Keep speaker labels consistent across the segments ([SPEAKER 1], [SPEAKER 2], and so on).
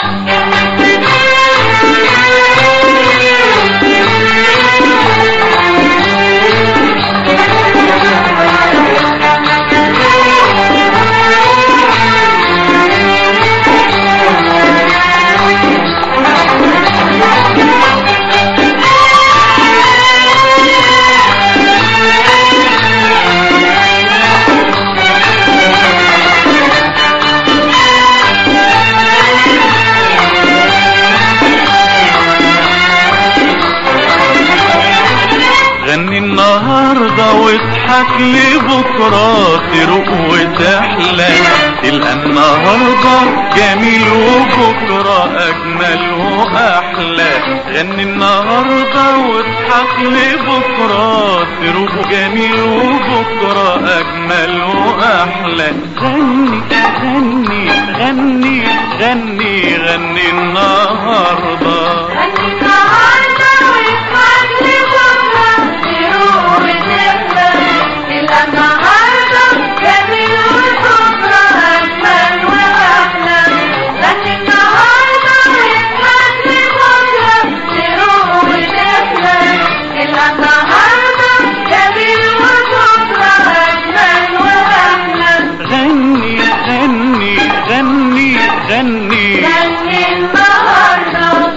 [SPEAKER 1] غني النهاردة واضحك لبكرة تروق وتحلى تلقى النهاردة جميل وبكرة أجمل وأحلى غني النهاردة واضحك لبكرة تروق جميل وبكرة أجمل وأحلى غني غني غني غني غني النهارده
[SPEAKER 2] غني النهارده واضحك لبكره تروق وتحلى تلقى النهارده جميل وبكره اجمل واحلى غني النهارده واضحك لبكره تروق وتحلى تلقى النهارده جميل وبكره اجمل واحلى
[SPEAKER 1] غني غني غني غني
[SPEAKER 2] غني النهارده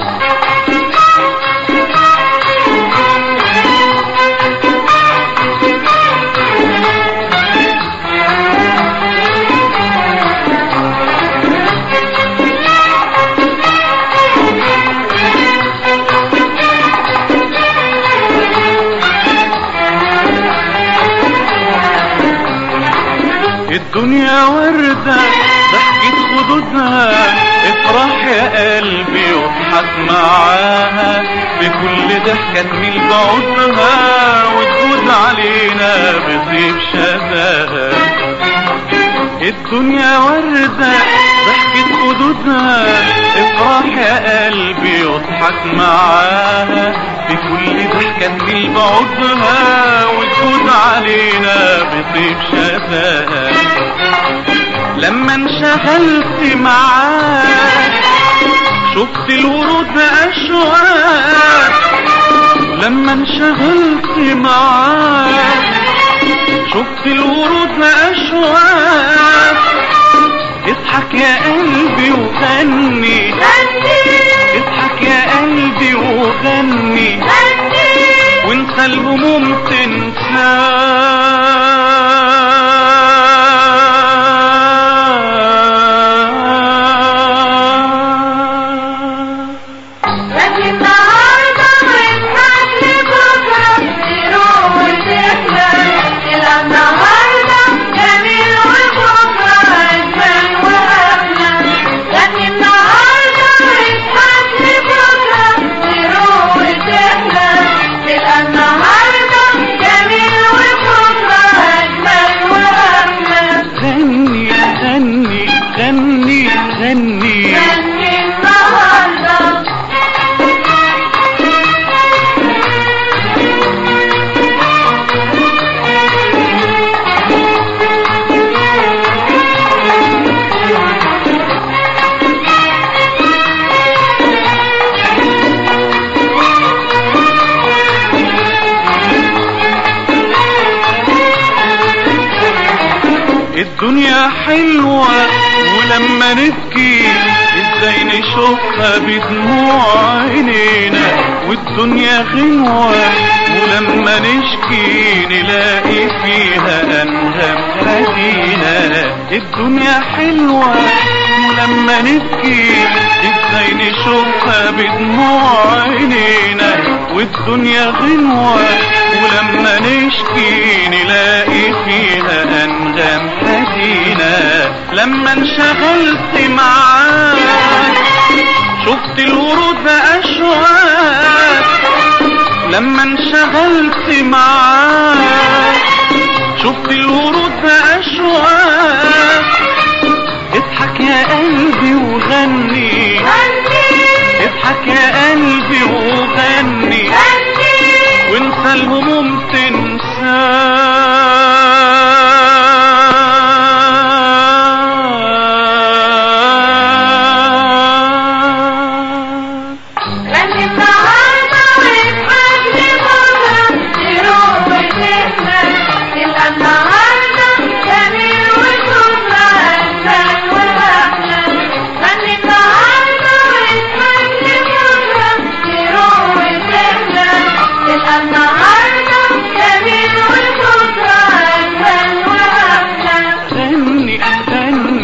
[SPEAKER 1] الدنيا وردة ضحكة خدودها افرح يا قلبي واضحك معاها بكل ضحكة تميل بعودها وتفوت علينا بطيب شذاها الدنيا وردة ضحكة خدودها افرح يا قلبي واضحك معاها بكل ضحكة تميل بعودها وتفوت علينا بطيب شفاها لما انشغلت معاك شفت الورود أشواق لما انشغلت معاك شفت الورود أشواق اضحك يا قلبي وغني اضحك يا قلبي وغني وانسى الهموم تنسى
[SPEAKER 2] غني النهارده واضحك لبكره تروق وتحلى تلقى النهارده جميل وبكره اجمل واحلى غني النهارده واضحك لبكره تروق وتحلى تلقى النهارده جميل وبكره اجمل واحلى
[SPEAKER 1] غني غني غني غني
[SPEAKER 2] غني النهارده
[SPEAKER 1] الدنيا حلوة ولما نبكي ازاي نشوفها بدموع عينينا والدنيا غنوة ولما نشكي نلاقي فيها أنغام حزينة الدنيا حلوة ولما نبكي ازاي نشوفها بدموع عينينا والدنيا غنوة ولما نشكي نلاقي فيها أنغام حزينة لما انشغلت معاك شفت الورود أشواق لما انشغلت معاك شفت الورود أشواق اضحك يا قلبي وغني اضحك يا قلبي وغني وانسى الهموم تاني